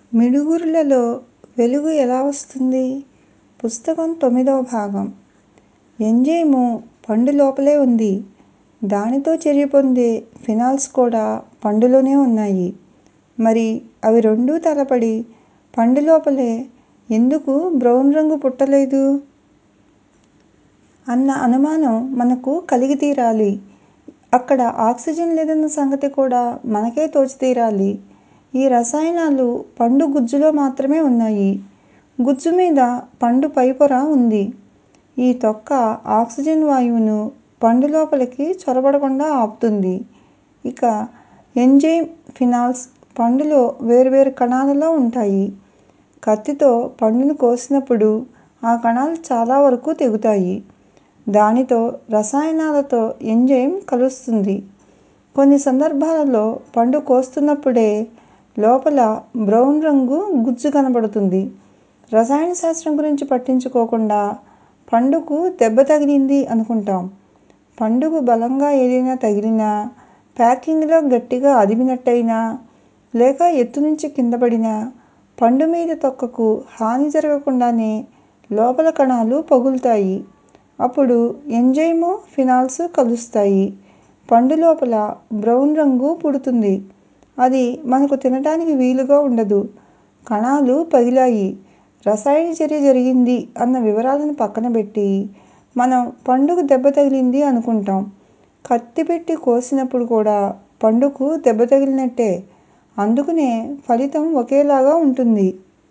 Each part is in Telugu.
మిడుగురులలో వెలుగు ఎలా వస్తుంది? పుస్తకం తొమ్మిదవ భాగం ఎంజైము పండు లోపలే ఉంది. దానితో చర్య పొందే ఫినాల్స్ కూడా పండులోనే ఉన్నాయి. మరి అవి రెండూ తలపడి పండు లోపలే ఎందుకు బ్రౌన్ రంగు పుట్టలేదు? అన్న అనుమానం మనకు కలిగి తీరాలి. అక్కడ ఆక్సిజన్ లేదన్న సంగతి కూడా మనకే తోచి తీరాలి. ఈ రసాయనాలు పండు గుజ్జులో మాత్రమే ఉన్నాయి. గుజ్జు మీద పండు పైపొర ఉంది. ఈ తొక్క ఆక్సిజన్ వాయువును పండు లోపలికి చొరబడకుండా ఆపుతుంది. ఇక ఎంజైమ్ ఫినాల్స్ పండులో వేర్వేరు కణాలలో ఉంటాయి. కత్తితో పండును కోసినప్పుడు ఆ కణాలు చాలా వరకు తెగుతాయి. దానితో రసాయనాలతో ఎంజైమ్ కలుస్తుంది. కొన్ని సందర్భాలలో పండు కోస్తున్నప్పుడే లోపల బ్రౌన్ రంగు గుజ్జు కనబడుతుంది. రసాయన శాస్త్రం గురించి పట్టించుకోకుండా పండుకు దెబ్బ తగిలింది అనుకుంటాం. పండుకు బలంగా ఏదైనా తగిలినా, ప్యాకింగ్ లో గట్టిగా అదిమినట్టయినా, లేక ఎత్తునుంచి కిందపడినా పండు మీద తొక్కకు హాని జరగకుండానే లోపల కణాలు పగులుతాయి. అప్పుడు ఎంజైము ఫినాల్స్ కలుస్తాయి. పండు లోపల బ్రౌన్ రంగు పుడుతుంది. అది మనకు తినటానికి వీలుగా ఉండదు. కణాలు పగిలాయి, రసాయన చర్య జరిగింది అన్న వివరాలను పక్కనబెట్టి మనం పండుకు దెబ్బ తగిలింది అనుకుంటాం. కత్తి పెట్టి కోసినప్పుడు కూడా పండుకు దెబ్బ తగిలినట్టే. అందుకనే ఫలితం ఒకేలాగా ఉంటుంది.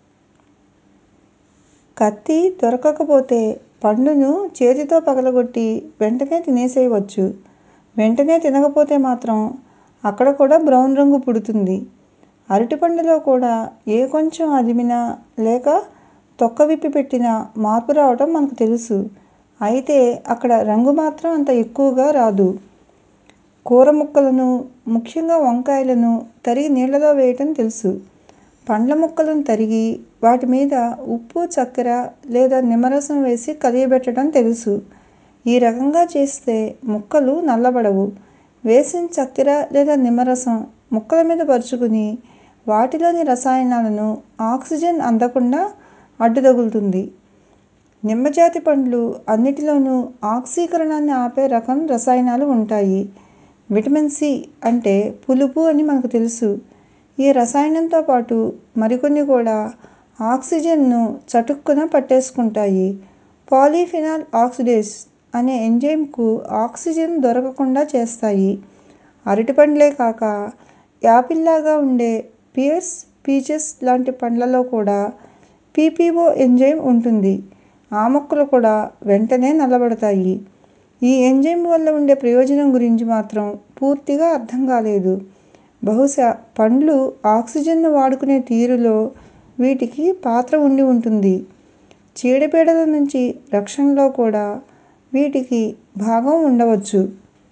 కత్తి దొరకకపోతే పండును చేతితో పగలగొట్టి వెంటనే తినేసేయవచ్చు. వెంటనే తినకపోతే మాత్రం అక్కడ కూడా బ్రౌన్ రంగు పుడుతుంది. అరటిపండులో కూడా ఏ కొంచెం అదిమినా లేక తొక్క విప్పి పెట్టినా మార్పు రావటం మనకు తెలుసు. అయితే అక్కడ రంగు మాత్రం అంత ఎక్కువగా రాదు. కూర ముక్కలను, ముఖ్యంగా వంకాయలను తరిగి నీళ్ళలో వేయటం తెలుసు. పండ్ల ముక్కలను తరిగి వాటి మీద ఉప్పు, చక్కెర లేదా నిమ్మరసం వేసి కలియబెట్టటం తెలుసు. ఈ రకంగా చేస్తే ముక్కలు నల్లబడవు. వేసిన చక్కెర లేదా నిమ్మరసం ముక్కల మీద పరుచుకుని వాటిలోని రసాయనాలను ఆక్సిజన్ అందకుండా అడ్డు తగులుతుంది. నిమ్మజాతి పండ్లు అన్నిటిలోనూ ఆక్సీకరణాన్ని ఆపే రకం రసాయనాలు ఉంటాయి. విటమిన్ సి అంటే పులుపు అని మనకు తెలుసు. ఈ రసాయనంతో పాటు మరికొన్ని కూడా ఆక్సిజన్ ను చటుక్కున పట్టేసుకుంటాయి. పాలీఫినాల్ ఆక్సిడేస్ అనే ఎంజైమ్ కు ఆక్సిజన్ దొరకకుండా చేస్తాయి. అరటిపండ్లే కాక యాపిల్ లాగా ఉండే పియర్స్, పీచెస్ లాంటి పండ్లలో కూడా పిపిఓ ఎంజైమ్ ఉంటుంది. ఆ మొక్కలు కూడా వెంటనే నల్లబడతాయి. ఈ ఎంజైమ్ వల్ల ఉండే ప్రయోజనం గురించి మాత్రం పూర్తిగా అర్థం కాలేదు. బహుశా పండ్లు ఆక్సిజన్ ను వాడుకునే తీరులో వీటికి పాత్ర ఉండి ఉంటుంది. చీడపీడల నుంచి రక్షణలో కూడా వీటికి భాగం ఉండవచ్చు.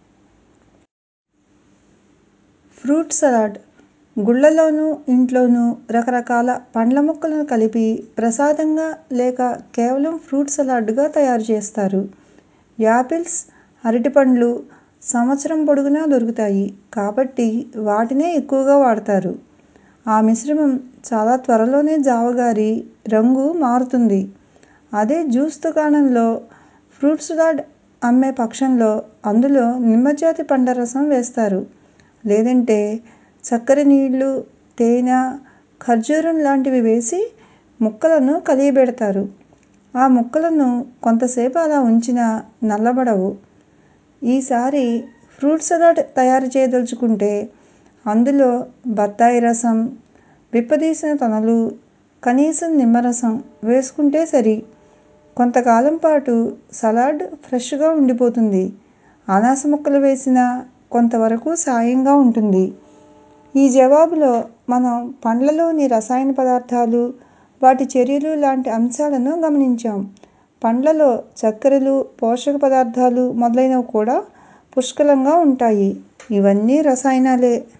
ఫ్రూట్ సలాడ్ గుళ్లలోనూ, ఇంట్లోనూ రకరకాల పండ్ల ముక్కలను కలిపి ప్రసాదంగా లేక కేవలం ఫ్రూట్ సలాడ్ గా తయారు చేస్తారు. యాపిల్స్, అరటిపండ్లు సంవత్సరం పొడుగునా దొరుకుతాయి కాబట్టి వాటినే ఎక్కువగా వాడతారు. ఆ మిశ్రమం చాలా త్వరలోనే జావగారి రంగు మారుతుంది. అదే జ్యూస్ దుకాణంలో ఫ్రూట్ సలాడ్ అమ్మే పక్షంలో అందులో నిమ్మజాతి పండ్ల రసం వేస్తారు. లేదంటే చక్కెర నీళ్లు, తేనె, ఖర్జూరం లాంటివి వేసి ముక్కలను కలియబెడతారు. ఆ ముక్కలను కొంతసేపు అలా ఉంచినా నల్లబడవు. ఈసారి ఫ్రూట్ సలాడ్ తయారు చేయదల్చుకుంటే అందులో బత్తాయి రసం, విప్పదీసిన తొనలు, కనీసం నిమ్మరసం వేసుకుంటే సరి. కొంతకాలం పాటు సలాడ్ ఫ్రెష్ గా ఉండిపోతుంది. అనాస ముక్కలు వేసినా కొంతవరకు సాయంగా ఉంటుంది. ఈ జవాబులో మనం పండ్లలోని రసాయన పదార్థాలు, వాటి చర్యలు లాంటి అంశాలను గమనించాం. పండ్లలో చక్కెరలు, పోషక పదార్థాలు మొదలైనవి కూడా పుష్కలంగా ఉంటాయి. ఇవన్నీ రసాయనాలే.